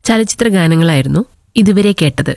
ചലച്ചിത്ര ഗാനങ്ങളായിരുന്നു ഇതുവരെ കേട്ടത്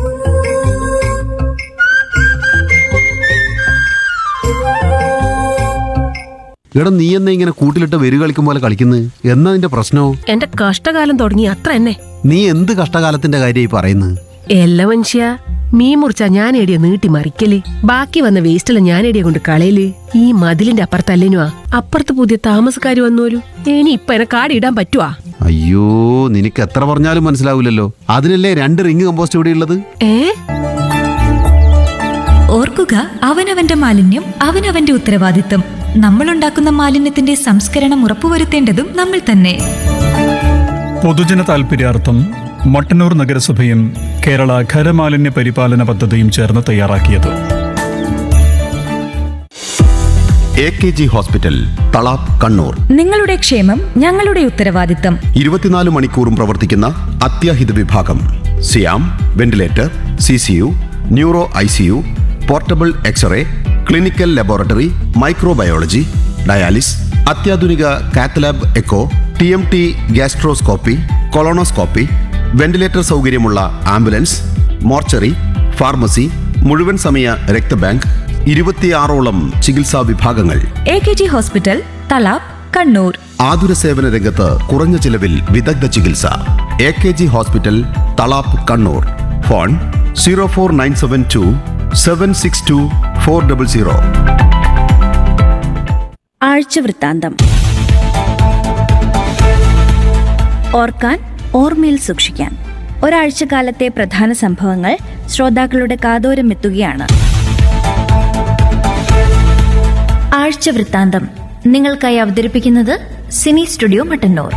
എടാ നീ എന്നാ ഇങ്ങനെ കൂട്ടിലിട്ട് വെരു കളിക്കും പോലെ കളിക്കുന്നത് എന്നാ നിന്റെ പ്രശ്നോ എന്റെ കഷ്ടകാലം തുടങ്ങി അത്ര തന്നെ നീ എന്ത് കഷ്ടകാലത്തിന്റെ കാര്യമായി പറയുന്നത് എല്ലാ മനുഷ്യ മീൻ മുറിച്ചാ ഞാൻ എടിയ നീട്ടി മറിക്കല് ബാക്കി വന്ന വേസ്റ്റെല്ലാം ഞാൻ എടിയ കൊണ്ട് കളയല് ഈ മതിലിന്റെ അപ്പുറത്തല്ലേനുവാ അപ്പുറത്ത് പുതിയ താമസക്കാര് വന്നോലു ഇനി ഇപ്പൊ എന്നെ കാടിടാൻ പറ്റുവാ അയ്യോ നിനക്ക് എത്ര പറഞ്ഞാലും മനസ്സിലാവില്ലല്ലോ അതിനല്ലേ രണ്ട് റിങ് കമ്പോസ്റ്റ് ഇവിടെ ഉള്ളത് ഏ ഓർക്കുക അവനവന്റെ മാലിന്യം അവനവന്റെ ഉത്തരവാദിത്തം നമ്മളുണ്ടാക്കുന്ന മാലിന്യത്തിന്റെ സംസ്കരണം ഉറപ്പുവരുത്തേണ്ടതും നമ്മൾ തന്നെ പൊതുജന താൽപര്യാർത്ഥം മട്ടന്നൂർ നഗരസഭയും കേരള ഖരമാലിന്യ പരിപാലന പദ്ധതിയും ചേർന്ന് തയ്യാറാക്കിയത് A K G hospital Thalap Kannur നിങ്ങളുടെ ക്ഷേമം ഞങ്ങളുടെ ഉത്തരവാദിത്തം ഇരുപത്തിനാല് മണിക്കൂറും പ്രവർത്തിക്കുന്ന അത്യാഹിത വിഭാഗം സിയാം ventilator C C U neuro I C U portable x-ray clinical laboratory microbiology dialysis അത്യാധുനിക cath lab echo T M T gastroscopy colonoscopy ventilator സൗകര്യമുള്ള ആംബുലൻസ് മോർച്ചറി ഫാർമസി മുഴുവൻ സമയ രക്തബാങ്ക് ഇരുപത്തിയാറോളം ചികിത്സാ വിഭാഗങ്ങൾ A K G hospital Thalap Kannur ആതുര സേവന രംഗത്ത് കുറഞ്ഞ ചിലവിൽ വിദഗ്ധ ചികിത്സ A K G hospital Thalap Kannur phone zero four nine seven two seven six two four double zero ആഴ്ചവൃത്താന്തം ഓർക്കാൻ ഓർമ്മയിൽ സൂക്ഷിക്കാൻ ഒരാഴ്ചക്കാലത്തെ പ്രധാന സംഭവങ്ങൾ ശ്രോതാക്കളുടെ കാതോരം എത്തുകയാണ് ആഴ്ചവൃത്താന്തം നിങ്ങൾക്കായി അവതരിപ്പിക്കുന്നത് സിനി സ്റ്റുഡിയോ മട്ടന്നൂർ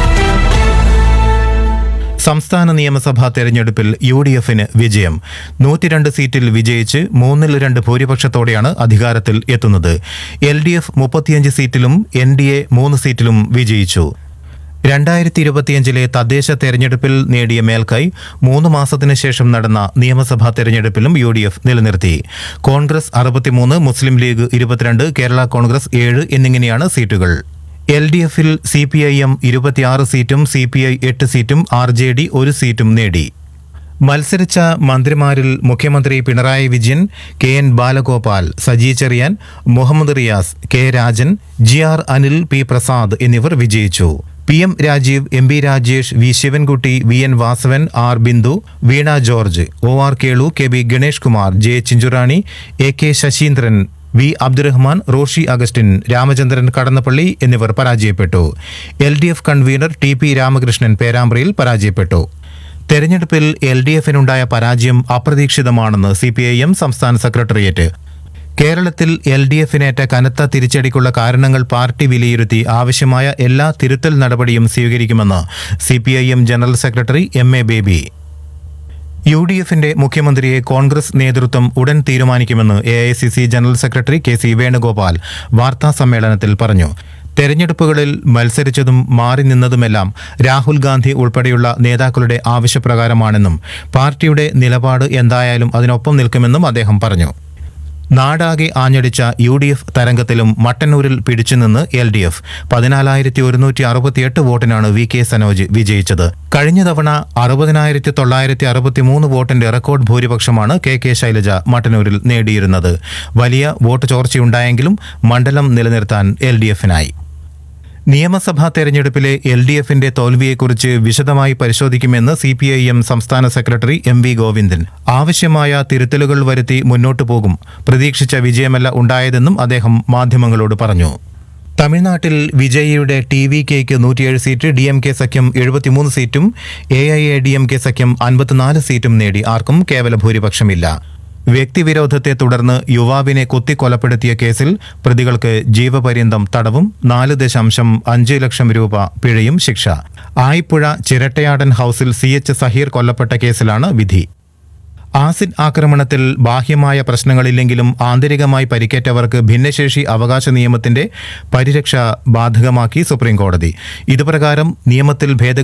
സംസ്ഥാന നിയമസഭാ തെരഞ്ഞെടുപ്പിൽ യു ഡി എഫിന് വിജയം നൂറ്റിരണ്ട് സീറ്റിൽ വിജയിച്ച് മൂന്നിൽ രണ്ട് ഭൂരിപക്ഷത്തോടെയാണ് അധികാരത്തിൽ എത്തുന്നത് എൽ ഡി എഫ് മുപ്പത്തിയഞ്ച് സീറ്റിലും എൻ ഡി എ മൂന്ന് സീറ്റിലും വിജയിച്ചു രണ്ടായിരത്തി ഇരുപത്തിയഞ്ചിലെ തദ്ദേശ തെരഞ്ഞെടുപ്പിൽ നേടിയ മേൽക്കൈ മൂന്ന് മാസത്തിനു ശേഷം നടന്ന നിയമസഭാ തെരഞ്ഞെടുപ്പിലും യു ഡി എഫ് നിലനിർത്തി കോൺഗ്രസ് അറുപത്തിമൂന്ന് മുസ്ലിം ലീഗ് ഇരുപത്തിരണ്ട് കേരള കോൺഗ്രസ് ഏഴ് എന്നിങ്ങനെയാണ് സീറ്റുകൾ എൽ ഡി എഫിൽ സി പി ഐ എം ഇരുപത്തിയാറ് സീറ്റും സി പി ഐ എട്ട് സീറ്റും ആർ ജെ ഡി ഒരു സീറ്റും നേടി മത്സരിച്ച മന്ത്രിമാരിൽ മുഖ്യമന്ത്രി Pinarayi Vijayan K N Balagopal Saji Cherian Muhammad Riyas K Rajan G R Anil P Prasad എന്നിവർ വിജയിച്ചു P M Rajeev M P Rajesh V Sivankutty V N Vasavan R Bindu Veena George O R Kelu K B Ganesh Kumar J Chinchurani A K Saseendran V Abdurahiman Roshi Augustine Ramachandran Kadannappally എന്നിവർ പരാജയപ്പെട്ടു L D F convener T P Ramakrishnan പേരാമ്പ്രയിൽ പരാജയപ്പെട്ടു തെരഞ്ഞെടുപ്പിൽ എൽ ഡി എഫിനുണ്ടായ പരാജയം അപ്രതീക്ഷിതമാണെന്ന് സി പി ഐ എം സംസ്ഥാന സെക്രട്ടേറിയറ്റ് കേരളത്തിൽ എൽ ഡി എഫിനേറ്റ കനത്ത തിരിച്ചടിക്കുള്ള കാരണങ്ങൾ പാർട്ടി വിലയിരുത്തി ആവശ്യമായ എല്ലാ തിരുത്തൽ നടപടിയും സ്വീകരിക്കുമെന്ന് C P I M general secretary M A Baby U D എഫിന്റെ മുഖ്യമന്ത്രിയെ കോൺഗ്രസ് നേതൃത്വം ഉടൻ തീരുമാനിക്കുമെന്ന് A I C C general secretary K C Venugopal വാർത്താ സമ്മേളനത്തിൽ പറഞ്ഞു തെരഞ്ഞെടുപ്പുകളിൽ മത്സരിച്ചതും മാറി നിന്നതുമെല്ലാം രാഹുൽ ഗാന്ധി ഉൾപ്പെടെയുള്ള നേതാക്കളുടെ ആവശ്യപ്രകാരമാണെന്നും പാർട്ടിയുടെ നിലപാട് എന്തായാലും അതിനൊപ്പം നിൽക്കുമെന്നും അദ്ദേഹം പറഞ്ഞു നാടാകെ ആഞ്ഞടിച്ച യു ഡി എഫ് തരംഗത്തിലും മട്ടന്നൂരിൽ പിടിച്ചുനിന്ന് എൽ ഡി എഫ് പതിനാലായിരത്തി ഒരുന്നൂറ്റി അറുപത്തിയെട്ട് വോട്ടിനാണ് വി കെ സനോജ് വിജയിച്ചത് കഴിഞ്ഞ തവണ അറുപതിനായിരത്തി തൊള്ളായിരത്തി അറുപത്തിമൂന്ന് വോട്ടിന്റെ റെക്കോർഡ് ഭൂരിപക്ഷമാണ് കെ കെ ശൈലജ മട്ടന്നൂരിൽ നേടിയിരുന്നത് വലിയ വോട്ട് ചോർച്ചയുണ്ടായെങ്കിലും മണ്ഡലം നിലനിർത്താൻ എൽ ഡി എഫിനായി നിയമസഭാ തെരഞ്ഞെടുപ്പിലെ എൽ ഡി എഫിന്റെ തോൽവിയെക്കുറിച്ച് വിശദമായി പരിശോധിക്കുമെന്ന് സി പി ഐ എം സംസ്ഥാന സെക്രട്ടറി എം വി ഗോവിന്ദൻ ആവശ്യമായ തിരുത്തലുകൾ വരുത്തി മുന്നോട്ടു പോകും പ്രതീക്ഷിച്ച വിജയമല്ല ഉണ്ടായതെന്നും അദ്ദേഹം മാധ്യമങ്ങളോട് പറഞ്ഞു തമിഴ്നാട്ടിൽ വിജയിയുടെ ടി വി കെക്ക് നൂറ്റിയേഴ് സീറ്റ് ഡി എം കെ സഖ്യം എഴുപത്തിമൂന്ന് സീറ്റും A I A D M K സഖ്യം അൻപത്തിനാല് സീറ്റും നേടി ആർക്കും കേവല ഭൂരിപക്ഷമില്ല വ്യക്തിവിരോധത്തെ തുടർന്ന് യുവാവിനെ കുത്തിക്കൊലപ്പെടുത്തിയ കേസിൽ പ്രതികൾക്ക് ജീവപര്യന്തം തടവും നാല് ദശാംശം അഞ്ച് ലക്ഷം രൂപ പിഴയും ശിക്ഷ ആയിപ്പുഴ ചിരട്ടയാടൻ ഹൌസിൽ സി എച്ച് സഹീർ കൊല്ലപ്പെട്ട കേസിലാണ് വിധി ആസിഡ് ആക്രമണത്തിൽ ബാഹ്യമായ പ്രശ്നങ്ങളില്ലെങ്കിലും ആന്തരികമായി പരിക്കേറ്റവർക്ക് ഭിന്നശേഷി അവകാശ നിയമത്തിന്റെ പരിരക്ഷ ബാധകമാക്കി സുപ്രീംകോടതി ഇതുപ്രകാരം നിയമത്തിൽ ഭേദഗതി